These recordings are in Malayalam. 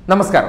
നമസ്കാരം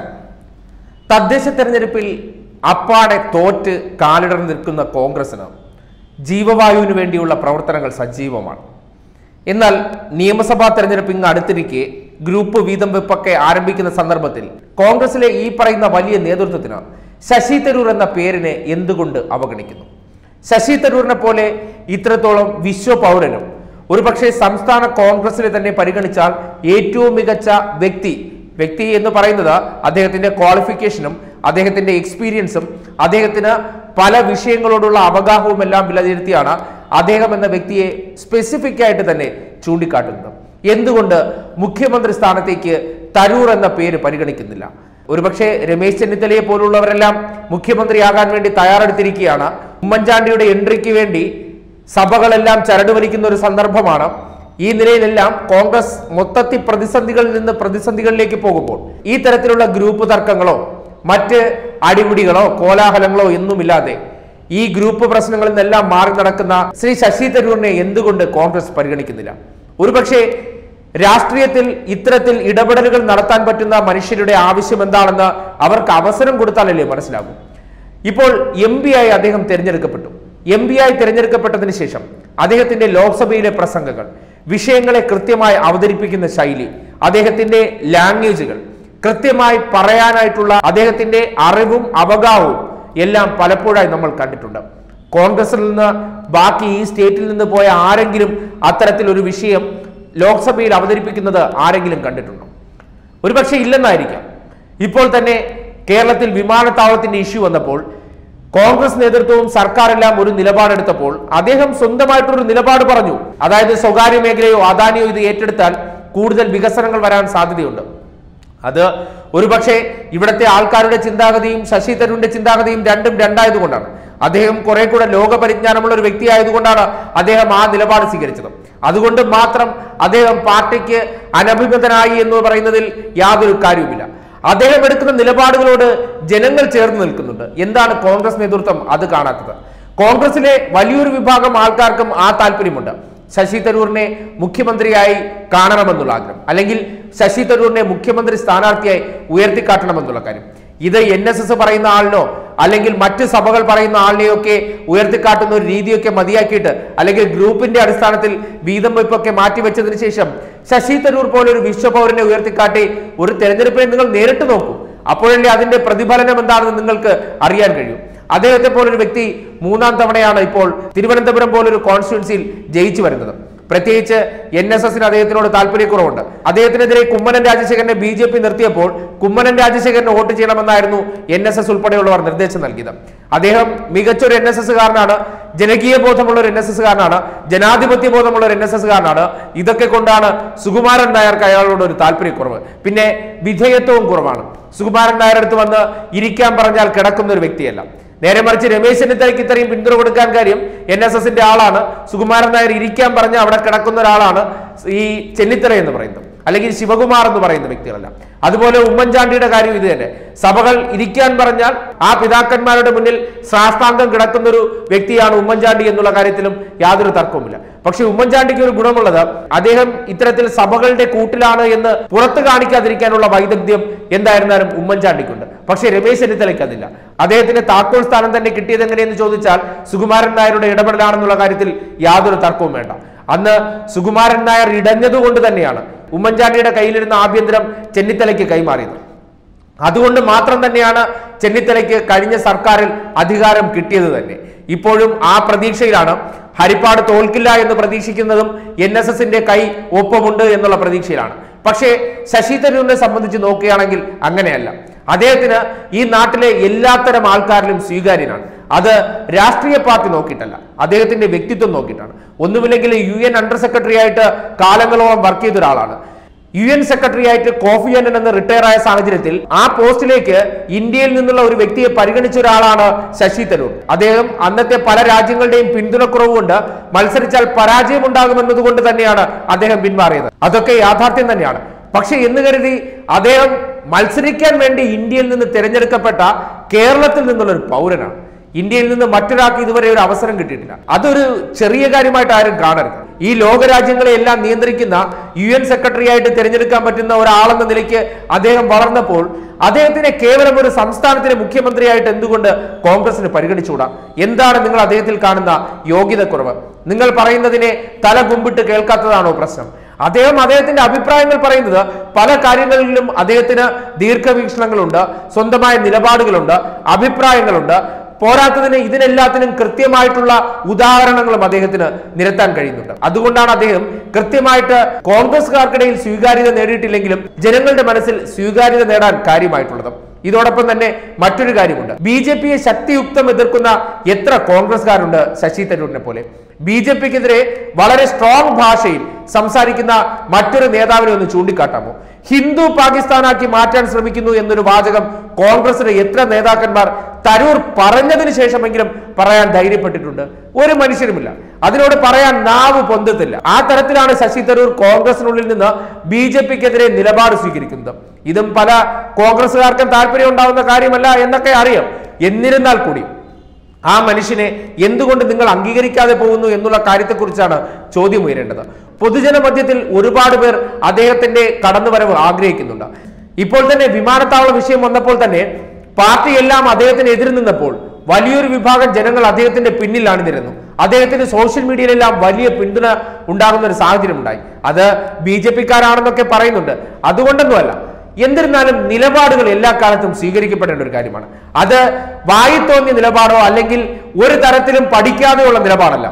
തദ്ദേശ തെരഞ്ഞെടുപ്പിൽ അപ്പാടെ തോറ്റ് കാലിടർ നിൽക്കുന്ന കോൺഗ്രസിന് ജീവവായുവിന് വേണ്ടിയുള്ള പ്രവർത്തനങ്ങൾ സജീവമാണ് എന്നാൽ നിയമസഭാ തെരഞ്ഞെടുപ്പ് ഇങ്ങ് അടുത്തിരിക്കെ ഗ്രൂപ്പ് വീതം വെപ്പൊക്കെ ആരംഭിക്കുന്ന സന്ദർഭത്തിൽ കോൺഗ്രസിലെ ഈ പറയുന്ന വലിയ നേതൃത്വത്തിന് ശശി തരൂർ എന്ന പേരിനെ എന്തുകൊണ്ട് അവഗണിക്കുന്നു ശശി തരൂരിനെ പോലെ ഇത്രത്തോളം വിശ്വപൗരനും ഒരുപക്ഷെ സംസ്ഥാന കോൺഗ്രസിലെ തന്നെ പരിഗണിച്ചാൽ ഏറ്റവും മികച്ച വ്യക്തി വ്യക്തി എന്ന് പറയുന്നത് അദ്ദേഹത്തിന്റെ ക്വാളിഫിക്കേഷനും അദ്ദേഹത്തിന്റെ എക്സ്പീരിയൻസും അദ്ദേഹത്തിന് പല വിഷയങ്ങളോടുള്ള അവഗാഹവും എല്ലാം വിലയിരുത്തിയാണ് അദ്ദേഹം എന്ന വ്യക്തിയെ സ്പെസിഫിക് ആയിട്ട് തന്നെ ചൂണ്ടിക്കാട്ടുന്നത് എന്തുകൊണ്ട് മുഖ്യമന്ത്രി സ്ഥാനത്തേക്ക് തരൂർ എന്ന പേര് പരിഗണിക്കുന്നില്ല ഒരുപക്ഷെ രമേശ് ചെന്നിത്തലയെ പോലുള്ളവരെല്ലാം മുഖ്യമന്ത്രിയാകാൻ വേണ്ടി തയ്യാറെടുത്തിരിക്കുകയാണ് ഉമ്മൻചാണ്ടിയുടെ എൻട്രിക്ക് വേണ്ടി സഭകളെല്ലാം ചരട് വലിക്കുന്ന ഒരു സന്ദർഭമാണ് ഈ നിലയിലെല്ലാം കോൺഗ്രസ് മൊത്തത്തിൽ പ്രതിസന്ധികളിൽ നിന്ന് പ്രതിസന്ധികളിലേക്ക് പോകുമ്പോൾ ഈ തരത്തിലുള്ള ഗ്രൂപ്പ് തർക്കങ്ങളോ മറ്റ് അടിപിടികളോ കോലാഹലങ്ങളോ ഒന്നുമില്ലാതെ ഈ ഗ്രൂപ്പ് പ്രശ്നങ്ങളിൽ നിന്നെല്ലാം മാറി നടക്കുന്ന ശ്രീ ശശി തരൂരിനെ എന്തുകൊണ്ട് കോൺഗ്രസ് പരിഗണിക്കുന്നില്ല ഒരുപക്ഷെ രാഷ്ട്രീയത്തിൽ ഇത്തരത്തിൽ ഇടപെടലുകൾ നടത്താൻ പറ്റുന്ന മനുഷ്യരുടെ ആവശ്യം എന്താണെന്ന് അവർക്ക് അവസരം കൊടുത്താലല്ലേ മനസ്സിലാകൂ ഇപ്പോൾ എം പി ആയി അദ്ദേഹം തിരഞ്ഞെടുക്കപ്പെട്ടു എം പി ആയി തിരഞ്ഞെടുക്കപ്പെട്ടതിന് ശേഷം അദ്ദേഹത്തിന്റെ ലോക്സഭയിലെ പ്രസംഗങ്ങൾ വിഷയങ്ങളെ കൃത്യമായി അവതരിപ്പിക്കുന്ന ശൈലി അദ്ദേഹത്തിന്റെ ലാംഗ്വേജുകൾ കൃത്യമായി പറയാനായിട്ടുള്ള അദ്ദേഹത്തിന്റെ അറിവും അവഗാഹവും എല്ലാം പലപ്പോഴായി നമ്മൾ കണ്ടിട്ടുണ്ട് കോൺഗ്രസിൽ നിന്ന് ബാക്കി ഈ സ്റ്റേറ്റിൽ നിന്ന് പോയ ആരെങ്കിലും അത്തരത്തിൽ ഒരു വിഷയം ലോക്സഭയിൽ അവതരിപ്പിക്കുന്നത് ആരെങ്കിലും കണ്ടിട്ടുണ്ടോ ഒരുപക്ഷെ ഇല്ലെന്നായിരിക്കാം ഇപ്പോൾ തന്നെ കേരളത്തിൽ വിമാനത്താവളത്തിന്റെ ഇഷ്യൂ വന്നപ്പോൾ കോൺഗ്രസ് നേതൃത്വവും സർക്കാരെല്ലാം ഒരു നിലപാടെടുത്തപ്പോൾ അദ്ദേഹം സ്വന്തമായിട്ടൊരു നിലപാട് പറഞ്ഞു അതായത് സ്വകാര്യ മേഖലയോ അദാനിയോ ഇത് ഏറ്റെടുത്താൽ കൂടുതൽ വികസനങ്ങൾ വരാൻ സാധ്യതയുണ്ട് അത് ഒരുപക്ഷെ ഇവിടുത്തെ ആൾക്കാരുടെ ചിന്താഗതിയും ശശി തരൂരിന്റെ ചിന്താഗതിയും രണ്ടും രണ്ടായതുകൊണ്ടാണ് അദ്ദേഹം കുറെ കൂടെ ലോക പരിജ്ഞാനമുള്ള ഒരു വ്യക്തി ആയതുകൊണ്ടാണ് അദ്ദേഹം ആ നിലപാട് സ്വീകരിച്ചത് അതുകൊണ്ട് മാത്രം അദ്ദേഹം പാർട്ടിക്ക് അനഭിമതനായി എന്ന് പറയുന്നതിൽ യാതൊരു കാര്യവുമില്ല അദ്ദേഹം എടുക്കുന്ന നിലപാടുകളോട് ജനങ്ങൾ ചേർന്ന് നിൽക്കുന്നുണ്ട് എന്താണ് കോൺഗ്രസ് നേതൃത്വം അത് കാണാത്തത് കോൺഗ്രസിലെ വലിയൊരു വിഭാഗം ആൾക്കാർക്കും ആ താല്പര്യമുണ്ട് ശശി തരൂരിനെ മുഖ്യമന്ത്രിയായി കാണണമെന്നുള്ള ആഗ്രഹം അല്ലെങ്കിൽ ശശി തരൂരിനെ മുഖ്യമന്ത്രി സ്ഥാനാർത്ഥിയായി ഉയർത്തിക്കാട്ടണമെന്നുള്ള കാര്യം ഇത് എൻ എസ് എസ് പറയുന്ന ആളിനോ അല്ലെങ്കിൽ മറ്റ് സഭകൾ പറയുന്ന ആളിനെയൊക്കെ ഉയർത്തിക്കാട്ടുന്ന ഒരു രീതിയൊക്കെ മതിയാക്കിയിട്ട് അല്ലെങ്കിൽ ഗ്രൂപ്പിന്റെ അടിസ്ഥാനത്തിൽ വീതം വെപ്പൊക്കെ മാറ്റിവെച്ചതിന് ശേഷം ശശി തരൂർ പോലെ ഒരു വിശ്വപൗരനെ ഉയർത്തിക്കാട്ടി ഒരു തെരഞ്ഞെടുപ്പിനെ നിങ്ങൾ നേരിട്ട് നോക്കൂ അപ്പോഴല്ലേ അതിന്റെ പ്രതിഫലനം എന്താണെന്ന് നിങ്ങൾക്ക് അറിയാൻ കഴിയും അദ്ദേഹത്തെ പോലൊരു വ്യക്തി മൂന്നാം തവണയാണ് ഇപ്പോൾ തിരുവനന്തപുരം പോലൊരു കോൺസ്റ്റിറ്റ്യുൻസിയിൽ ജയിച്ചു വരുന്നത് പ്രത്യേകിച്ച് എൻ എസ് എസിന് അദ്ദേഹത്തിനോട് താല്പര്യക്കുറവുണ്ട് അദ്ദേഹത്തിനെതിരെ കുമ്മനം രാജശേഖരനെ ബി ജെ പി നിർത്തിയപ്പോൾ കുമ്മനം രാജശേഖരന് വോട്ട് ചെയ്യണമെന്നായിരുന്നു എൻ എസ് എസ് ഉൾപ്പെടെയുള്ളവർ നിർദ്ദേശം നൽകിയത് അദ്ദേഹം മികച്ചൊരു എൻ എസ് എസ് കാരനാണ് ജനകീയ ബോധമുള്ള ഒരു എൻ എസ് എസ് കാരനാണ് ജനാധിപത്യ ബോധമുള്ള ഒരു എൻ എസ് എസ് കാരനാണ് ഇതൊക്കെ കൊണ്ടാണ് സുകുമാരൻ നായർക്ക് അയാളോട് ഒരു താല്പര്യക്കുറവ് പിന്നെ വിധേയത്വവും കുറവാണ് സുകുമാരൻ നായർ അടുത്ത് വന്ന് ഇരിക്കാൻ പറഞ്ഞാൽ കിടക്കുന്ന ഒരു വ്യക്തിയല്ല നേരെ മറിച്ച് രമേശ് ചെന്നിത്തലയ്ക്ക് ഇത്രയും പിന്തുണ കൊടുക്കാൻ കാര്യം എൻ എസ് എസിന്റെ ആളാണ് സുകുമാരൻ നായർ ഇരിക്കാൻ പറഞ്ഞ അവിടെ കിടക്കുന്ന ഒരാളാണ് ഈ ചെന്നിത്തല എന്ന് പറയുന്നത് അല്ലെങ്കിൽ ശിവകുമാർ എന്ന് പറയുന്ന വ്യക്തികളല്ല അതുപോലെ ഉമ്മൻചാണ്ടിയുടെ കാര്യം ഇത് തന്നെ സഭകൾ ഇരിക്കാൻ പറഞ്ഞാൽ ആ പിതാക്കന്മാരുടെ മുന്നിൽ ശാസ്താംഗം കിടക്കുന്ന ഒരു വ്യക്തിയാണ് ഉമ്മൻചാണ്ടി എന്നുള്ള കാര്യത്തിലും യാതൊരു തർക്കവുമില്ല പക്ഷെ ഉമ്മൻചാണ്ടിക്ക് ഒരു ഗുണമുള്ളത് അദ്ദേഹം ഇത്തരത്തിൽ സഭകളുടെ കൂട്ടിലാണ് എന്ന് പുറത്തു കാണിക്കാതിരിക്കാനുള്ള വൈദഗ്ധ്യം എന്തായിരുന്നാലും ഉമ്മൻചാണ്ടിക്കുണ്ട് പക്ഷേ രമേശ് ചെന്നിത്തലയ്ക്ക് അതില്ല അദ്ദേഹത്തിന് താക്കോൽ സ്ഥാനം തന്നെ കിട്ടിയത് എങ്ങനെയെന്ന് ചോദിച്ചാൽ സുകുമാരൻ നായരുടെ ഇടപെടലാണെന്നുള്ള കാര്യത്തിൽ യാതൊരു തർക്കവും വേണ്ട അന്ന് സുകുമാരൻ നായർ ഇടഞ്ഞതുകൊണ്ട് തന്നെയാണ് ഉമ്മൻചാണ്ടിയുടെ കയ്യിലിരുന്ന ആഭ്യന്തരം ചെന്നിത്തലയ്ക്ക് കൈമാറിയത് അതുകൊണ്ട് മാത്രം തന്നെയാണ് ചെന്നിത്തലയ്ക്ക് കഴിഞ്ഞ സർക്കാരിൽ അധികാരം കിട്ടിയത് തന്നെ ഇപ്പോഴും ആ പ്രതീക്ഷയിലാണ് ഹരിപ്പാട് തോൽക്കില്ല എന്ന് പ്രതീക്ഷിക്കുന്നതും എൻ എസ് എസിന്റെ കൈ ഒപ്പമുണ്ട് എന്നുള്ള പ്രതീക്ഷയിലാണ് പക്ഷേ ശശി തരൂരിനെ സംബന്ധിച്ച് നോക്കുകയാണെങ്കിൽ അങ്ങനെയല്ല അദ്ദേഹത്തിന് ഈ നാട്ടിലെ എല്ലാത്തരം ആൾക്കാരിലും സ്വീകാര്യനാണ് അത് രാഷ്ട്രീയ പാർട്ടി നോക്കിയിട്ടല്ല അദ്ദേഹത്തിന്റെ വ്യക്തിത്വം നോക്കിയിട്ടാണ് ഒന്നുമില്ലെങ്കിൽ യു എൻ അണ്ടർ സെക്രട്ടറി ആയിട്ട് കാലങ്ങളോളം വർക്ക് ചെയ്ത ഒരാളാണ് യു എൻ സെക്രട്ടറി ആയിട്ട് കോഫി അന്നൻ എന്ന് റിട്ടയർ ആയ സാഹചര്യത്തിൽ ആ പോസ്റ്റിലേക്ക് ഇന്ത്യയിൽ നിന്നുള്ള ഒരു വ്യക്തിയെ പരിഗണിച്ച ഒരാളാണ് ശശി തരൂർ അദ്ദേഹം അന്നത്തെ പല രാജ്യങ്ങളുടെയും പിന്തുണക്കുറവ് കൊണ്ട് മത്സരിച്ചാൽ പരാജയം ഉണ്ടാകുമെന്നതുകൊണ്ട് തന്നെയാണ് അദ്ദേഹം പിന്മാറിയത് അതൊക്കെ യാഥാർത്ഥ്യം തന്നെയാണ് പക്ഷെ എന്ന് കരുതി അദ്ദേഹം മത്സരിക്കാൻ വേണ്ടി ഇന്ത്യയിൽ നിന്ന് തിരഞ്ഞെടുക്കപ്പെട്ട കേരളത്തിൽ നിന്നുള്ള ഒരു പൗരനാണ് ഇന്ത്യയിൽ നിന്ന് മറ്റൊരാൾക്ക് ഇതുവരെ ഒരു അവസരം കിട്ടിയിട്ടില്ല അതൊരു ചെറിയ കാര്യമായിട്ട് ആരും കാണരുത് ഈ ലോകരാജ്യങ്ങളെ എല്ലാം നിയന്ത്രിക്കുന്ന യു എൻ സെക്രട്ടറി ആയിട്ട് തിരഞ്ഞെടുക്കാൻ പറ്റുന്ന ഒരാളെന്ന നിലയ്ക്ക് അദ്ദേഹം വളർന്നപ്പോൾ അദ്ദേഹത്തിനെ കേവലം ഒരു സംസ്ഥാനത്തിലെ മുഖ്യമന്ത്രിയായിട്ട് എന്തുകൊണ്ട് കോൺഗ്രസിന് പരിഗണിച്ചുകൂടാ എന്താണ് നിങ്ങൾ അദ്ദേഹത്തിൽ കാണുന്ന യോഗ്യതക്കുറവ് നിങ്ങൾ പറയുന്നതിനെ തല കുമ്പിട്ട് കേൾക്കാത്തതാണോ പ്രശ്നം അദ്ദേഹം അദ്ദേഹത്തിന്റെ അഭിപ്രായങ്ങൾ പറയുന്നത് പല കാര്യങ്ങളിലും അദ്ദേഹത്തിന് ദീർഘവീക്ഷണങ്ങളുണ്ട് സ്വന്തമായ നിലപാടുകളുണ്ട് അഭിപ്രായങ്ങളുണ്ട് പോരാത്തതിന് ഇതിനെല്ലാത്തിനും കൃത്യമായിട്ടുള്ള ഉദാഹരണങ്ങളും അദ്ദേഹത്തിന് നിരത്താൻ കഴിയുന്നുണ്ട് അതുകൊണ്ടാണ് അദ്ദേഹം കൃത്യമായിട്ട് കോൺഗ്രസ്സുകാർക്കിടയിൽ സ്വീകാര്യത നേടിയിട്ടില്ലെങ്കിലും ജനങ്ങളുടെ മനസ്സിൽ സ്വീകാര്യത നേടാൻ കാര്യമായിട്ടുള്ളത് ഇതോടൊപ്പം തന്നെ മറ്റൊരു കാര്യമുണ്ട് ബി ജെ പിയെ ശക്തിയുക്തം എതിർക്കുന്ന എത്ര കോൺഗ്രസ്സുകാരുണ്ട് ശശി തരൂരിനെ പോലെ ബി ജെ പിക്കെതിരെ വളരെ സ്ട്രോങ് ഭാഷയിൽ സംസാരിക്കുന്ന മറ്റൊരു നേതാവിനെ ഒന്ന് ചൂണ്ടിക്കാട്ടാമോ ഹിന്ദു പാകിസ്ഥാനാക്കി മാറ്റാൻ ശ്രമിക്കുന്നു എന്നൊരു വാചകം കോൺഗ്രസിലെ എത്ര നേതാക്കന്മാർ തരൂർ പറഞ്ഞതിന് ശേഷമെങ്കിലും പറയാൻ ധൈര്യപ്പെട്ടിട്ടുണ്ട് ഒരു മനുഷ്യരുമില്ല അതിനോട് പറയാൻ നാവ് പൊന്തത്തില്ല ആ തരത്തിലാണ് ശശി തരൂർ കോൺഗ്രസിനുള്ളിൽ നിന്ന് ബി ജെ പിക്കെതിരെ നിലപാട് സ്വീകരിക്കുന്നത് ഇതും പല കോൺഗ്രസുകാർക്കും താല്പര്യം ഉണ്ടാവുന്ന കാര്യമല്ല എന്നൊക്കെ അറിയാം എന്നിരുന്നാൽ കൂടി ആ മനുഷ്യനെ എന്തുകൊണ്ട് നിങ്ങൾ അംഗീകരിക്കാതെ പോകുന്നു എന്നുള്ള കാര്യത്തെക്കുറിച്ചാണ് ചോദ്യം ഉയരേണ്ടത് പൊതുജന മധ്യത്തിൽ ഒരുപാട് പേർ അദ്ദേഹത്തിന്റെ കടന്നുവരവ് ആഗ്രഹിക്കുന്നുണ്ട് ഇപ്പോൾ തന്നെ വിമാനത്താവള വിഷയം വന്നപ്പോൾ തന്നെ പാർട്ടി എല്ലാം അദ്ദേഹത്തിന് എതിര് നിന്നപ്പോൾ വലിയൊരു വിഭാഗം ജനങ്ങൾ അദ്ദേഹത്തിന്റെ പിന്നിൽ അണിനിരുന്നു അദ്ദേഹത്തിന് സോഷ്യൽ മീഡിയയിലെല്ലാം വലിയ പിന്തുണ ഉണ്ടാകുന്ന ഒരു സാഹചര്യം ഉണ്ടായി അത് ബി ജെ പിക്കാരാണെന്നൊക്കെ പറയുന്നുണ്ട് അതുകൊണ്ടൊന്നുമല്ല എന്നിരുന്നാലും നിലപാടുകൾ എല്ലാ കാലത്തും സ്വീകരിക്കപ്പെടേണ്ട ഒരു കാര്യമാണ് അത് വായി തോന്നിയ നിലപാടോ അല്ലെങ്കിൽ ഒരു തരത്തിലും പഠിക്കാതെയുള്ള നിലപാടല്ല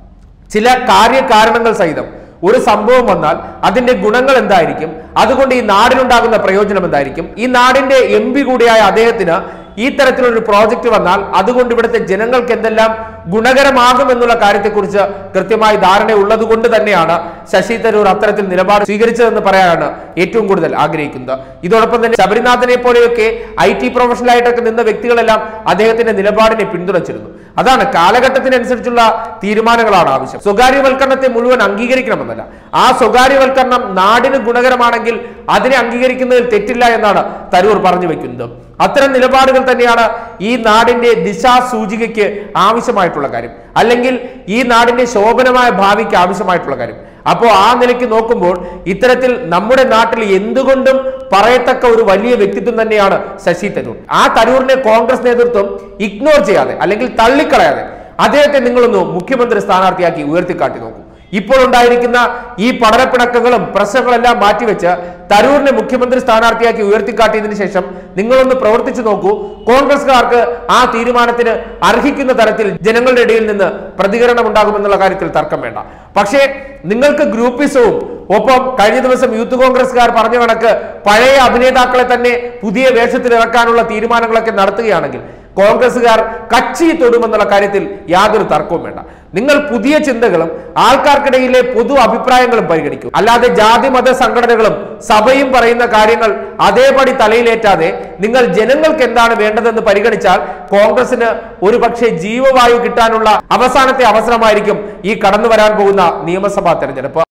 ചില കാര്യകാരണങ്ങൾ സഹിതം ഒരു സംഭവം വന്നാൽ അതിന്റെ ഗുണങ്ങൾ എന്തായിരിക്കും അതുകൊണ്ട് ഈ നാടിനുണ്ടാകുന്ന പ്രയോജനം എന്തായിരിക്കും ഈ നാടിന്റെ എം പി കൂടിയായ അദ്ദേഹത്തിന് ഈ തരത്തിലൊരു പ്രോജക്റ്റ് വന്നാൽ അതുകൊണ്ട് ഇവിടുത്തെ ജനങ്ങൾക്ക് എന്തെല്ലാം ഗുണകരമാകും എന്നുള്ള കാര്യത്തെക്കുറിച്ച് കൃത്യമായി ധാരണ ഉള്ളത് കൊണ്ട് തന്നെയാണ് ശശി തരൂർ അത്തരത്തിൽ നിലപാട് സ്വീകരിച്ചതെന്ന് പറയാനാണ് ഏറ്റവും കൂടുതൽ ആഗ്രഹിക്കുന്നത് ഇതോടൊപ്പം തന്നെ ശബരിനാഥനെ പോലെയൊക്കെ ഐ ടി പ്രൊഫഷണലായിട്ടൊക്കെ നിന്ന വ്യക്തികളെല്ലാം അദ്ദേഹത്തിന്റെ നിലപാടിനെ പിന്തുണച്ചിരുന്നു അതാണ് കാലഘട്ടത്തിനനുസരിച്ചുള്ള തീരുമാനങ്ങളാണ് ആവശ്യം സ്വകാര്യവൽക്കരണത്തെ മുഴുവൻ അംഗീകരിക്കണമെന്നല്ല ആ സ്വകാര്യവൽക്കരണം നാടിന് ഗുണകരമാണെങ്കിൽ അതിനെ അംഗീകരിക്കുന്നതിൽ തെറ്റില്ല എന്നാണ് തരൂർ പറഞ്ഞു വെക്കുന്നത് അത്തരം നിലപാടുകൾ തന്നെയാണ് ഈ നാടിന്റെ ദിശാസൂചികയ്ക്ക് ആവശ്യമായിട്ടുള്ള കാര്യം അല്ലെങ്കിൽ ഈ നാടിന്റെ ശോഭനമായ ഭാവിക്ക് ആവശ്യമായിട്ടുള്ള കാര്യം അപ്പോൾ ആ നിലയ്ക്ക് നോക്കുമ്പോൾ ഇത്തരത്തിൽ നമ്മുടെ നാട്ടിൽ എന്തുകൊണ്ടും പറയത്തക്ക ഒരു വലിയ വ്യക്തിത്വം തന്നെയാണ് ശശി തരൂർ ആ തരൂരിനെ കോൺഗ്രസ് നേതൃത്വം ഇഗ്നോർ ചെയ്യാതെ അല്ലെങ്കിൽ തള്ളിക്കളയാതെ അദ്ദേഹത്തെ നിങ്ങളൊന്ന് മുഖ്യമന്ത്രി സ്ഥാനാർത്ഥിയാക്കി ഉയർത്തിക്കാട്ടി നോക്കൂ ഇപ്പോൾ ഉണ്ടായിരിക്കുന്ന ഈ പഠനപ്പിണക്കങ്ങളും പ്രശ്നങ്ങളെല്ലാം മാറ്റിവെച്ച് തരൂരിനെ മുഖ്യമന്ത്രി സ്ഥാനാർത്ഥിയാക്കി ഉയർത്തിക്കാട്ടിയതിനു ശേഷം നിങ്ങളൊന്ന് പ്രവർത്തിച്ചു നോക്കൂ കോൺഗ്രസ്സുകാർക്ക് ആ തീരുമാനത്തിന് അർഹിക്കുന്ന തരത്തിൽ ജനങ്ങളുടെ ഇടയിൽ നിന്ന് പ്രതികരണം ഉണ്ടാകുമെന്നുള്ള കാര്യത്തിൽ തർക്കം വേണ്ട പക്ഷേ നിങ്ങൾക്ക് ഗ്രൂപ്പിസവും ഒപ്പം കഴിഞ്ഞ ദിവസം യൂത്ത് കോൺഗ്രസ്സുകാർ പറഞ്ഞ കണക്ക് പഴയ അഭിനേതാക്കളെ തന്നെ പുതിയ വേഷത്തിൽ ഇറക്കാനുള്ള തീരുമാനങ്ങളൊക്കെ നടത്തുകയാണെങ്കിൽ കോൺഗ്രസ്സുകാർ കച്ചി തൊടുമെന്നുള്ള കാര്യത്തിൽ യാതൊരു തർക്കവും വേണ്ട നിങ്ങൾ പുതിയ ചിന്തകളും ആൾക്കാർക്കിടയിലെ പൊതു അഭിപ്രായങ്ങളും പരിഗണിക്കും അല്ലാതെ ജാതി മത സംഘടനകളും സഭയും പറയുന്ന കാര്യങ്ങൾ അതേപടി തലയിലേറ്റാതെ നിങ്ങൾ ജനങ്ങൾക്ക് എന്താണ് വേണ്ടതെന്ന് പരിഗണിച്ചാൽ കോൺഗ്രസിന് ഒരു പക്ഷേ ജീവവായു കിട്ടാനുള്ള അവസാനത്തെ അവസരമായിരിക്കും ഈ കടന്നു വരാൻ പോകുന്ന നിയമസഭാ തെരഞ്ഞെടുപ്പ്